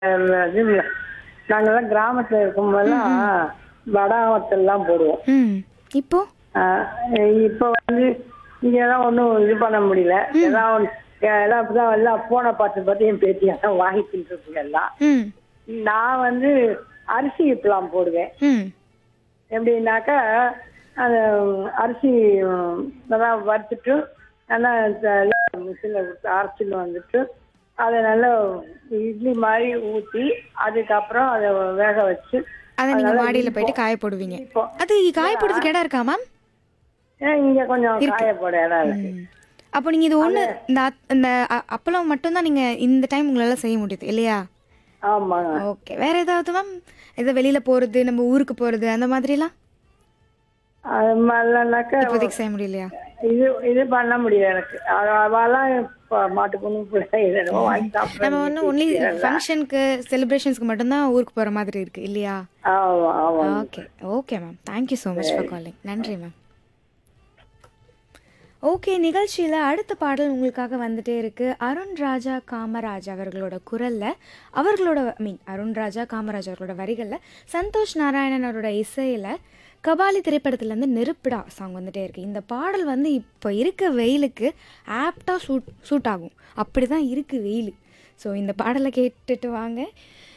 இது நாங்கெல்லாம் கிராமத்துல இருக்கும்போதெல்லாம் வடாவத்தெல்லாம் போடுவோம் ம் இப்போ ஆஹ் இப்ப வந்து இங்கெல்லாம் ஒன்றும் இது பண்ண முடியல எல்லாம் ஒண்ணு- எல்லாம் இப்பதான் எல்லாம் போனை பார்த்து பார்த்து என் பேத்தியெல்லாம் வாங்கிட்டு இருக்குங்க எல்லாம் ம் நான் வந்து அரிசி இப்பெல்லாம் போடுவேன் ம் எப்படின்னாக்கா அந்த அரிசி உம், நல்லா வறுத்துட்டு நல்லா மிஷினில் கொடுத்து அரைச்சிட்டு வந்துட்டு அதை நல்லா இட்லி மாதிரி ஊற்றி அதுக்கப்புறம் அதை வேக வச்சு அதை நீங்க அதனால மாடியில போயிட்டு காய போடுவீங்க இப்போ அது காய போடுறதுக்கு இடம் இருக்கா மேம் ஏன் இங்கே கொஞ்சம் காயப்போட இடம் இருக்கு ம். அப்போ நீங்க இது ஒண்ணு இந்த அத்- இந்த அ- அப்பளம் மட்டும்தான் நீங்க இந்த டைம் உங்களால செய்ய முடியுது இல்லையா ஆமாங்க ஓகே வேற ஏதாவது மேம் ஏதோ வெளியில போறது நம்ம ஊருக்கு போறது அந்த மாதிரிலாம் அது மாதிரிலாம்னாக்கா இப்போதைக்கு செய்ய முடியலையா இது இது பண்ண முடியாது எனக்கு அது- அவெல்லாம் இப்போ மாட்டு பொண்ணு பிள்ளை இதெல்லாம் வாங்கி நம்ம சாப்பிட்றது வந்து ஒன்லி ஃபங்க்ஷனுக்கு செலிப்ரேஷன்ஸ்க்கு மட்டும்தான் ஊருக்கு போற மாதிரி இருக்கு இல்லையா ஆமாம் ஆமாம் okay okay ma'am thank you so much for calling நன்றி மேம் ஓகே நிகழ்ச்சியில் அடுத்த பாடல் உங்களுக்காக வந்துட்டே இருக்கு அருண் ராஜா காமராஜ் அவர்களோட குரலில் அவர்களோட ஐ மீன் அருண் ராஜா காமராஜ் அவர்களோட வரிகளில் சந்தோஷ் நாராயணன் அவரோட இசையில் கபாலி திரைப்படத்துலேருந்து நெருப்பிடா சாங் வந்துட்டே இருக்கு இந்த பாடல் வந்து இப்போ இருக்க வெயிலுக்கு ஆப்டாக சூட் சூட் ஆகும் அப்படி தான் இருக்குது வெயில் ஸோ இந்த பாடலை கேட்டுட்டு வாங்க